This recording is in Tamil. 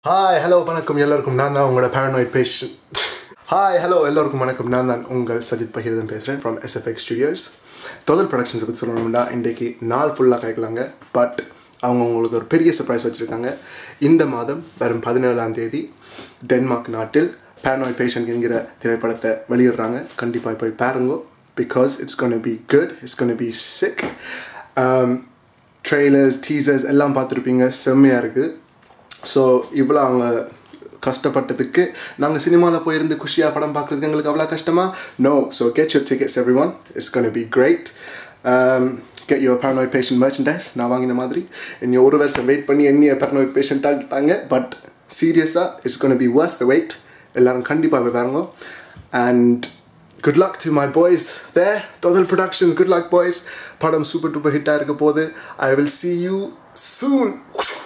ஹாய் ஹலோ வணக்கம் எல்லாருக்கும் நான் தான் உங்களோட பேரனாய்ட் பேஷன் ஹாய் ஹலோ எல்லோருக்கும் வணக்கம் நான் தான் உங்கள் சஜித் பகீரதன் பேசுகிறேன் ஃப்ரம் எஸ்எஃப்எக்ஸ் ஸ்டுடியோஸ் தொழில் ப்ரொடக்ஷன்ஸை பற்றி சொல்லணும்னா இன்றைக்கு நாள் ஃபுல்லாக கேட்கலாங்க பட் அவங்க உங்களுக்கு ஒரு பெரிய சர்ப்ரைஸ் வச்சுருக்காங்க இந்த மாதம் வரும் பதினேழாம் தேதி டென்மார்க் நாட்டில் பேரனாய்ட் பேஷண்ட் என்கிற திரைப்படத்தை வெளியிடுறாங்க கண்டிப்பாக போய் பாருங்க because it's gonna be good it's gonna be sick trailers teasers எல்லாம் பார்த்துருப்பீங்க செம்மையாக இருக்குது ஸோ இவ்வளோ அவங்க கஷ்டப்பட்டதுக்கு நாங்கள் சினிமாவில் போயிருந்து குஷியாக படம் பார்க்குறதுக்கு எங்களுக்கு அவ்வளோ கஷ்டமா no so get your tickets everyone it's gonna be great get your paranoid patient merchandise நான் வாங்கின மாதிரி என்னை ஒரு வருஷம் வெயிட் பண்ணி என்னைய பேரனாய்ட் பேஷண்ட் ஆகிட்டாங்க பட் சீரியஸாக it's gonna be worth the wait எல்லாரும் கண்டிப்பாக போய் பாருங்க and good luck to my boys there தொதல் ப்ரொடக்ஷன்ஸ் குட் luck பாய்ஸ் படம் சூப்பர் டூப்பர் ஹிட்டாக இருக்க போது I will see you soon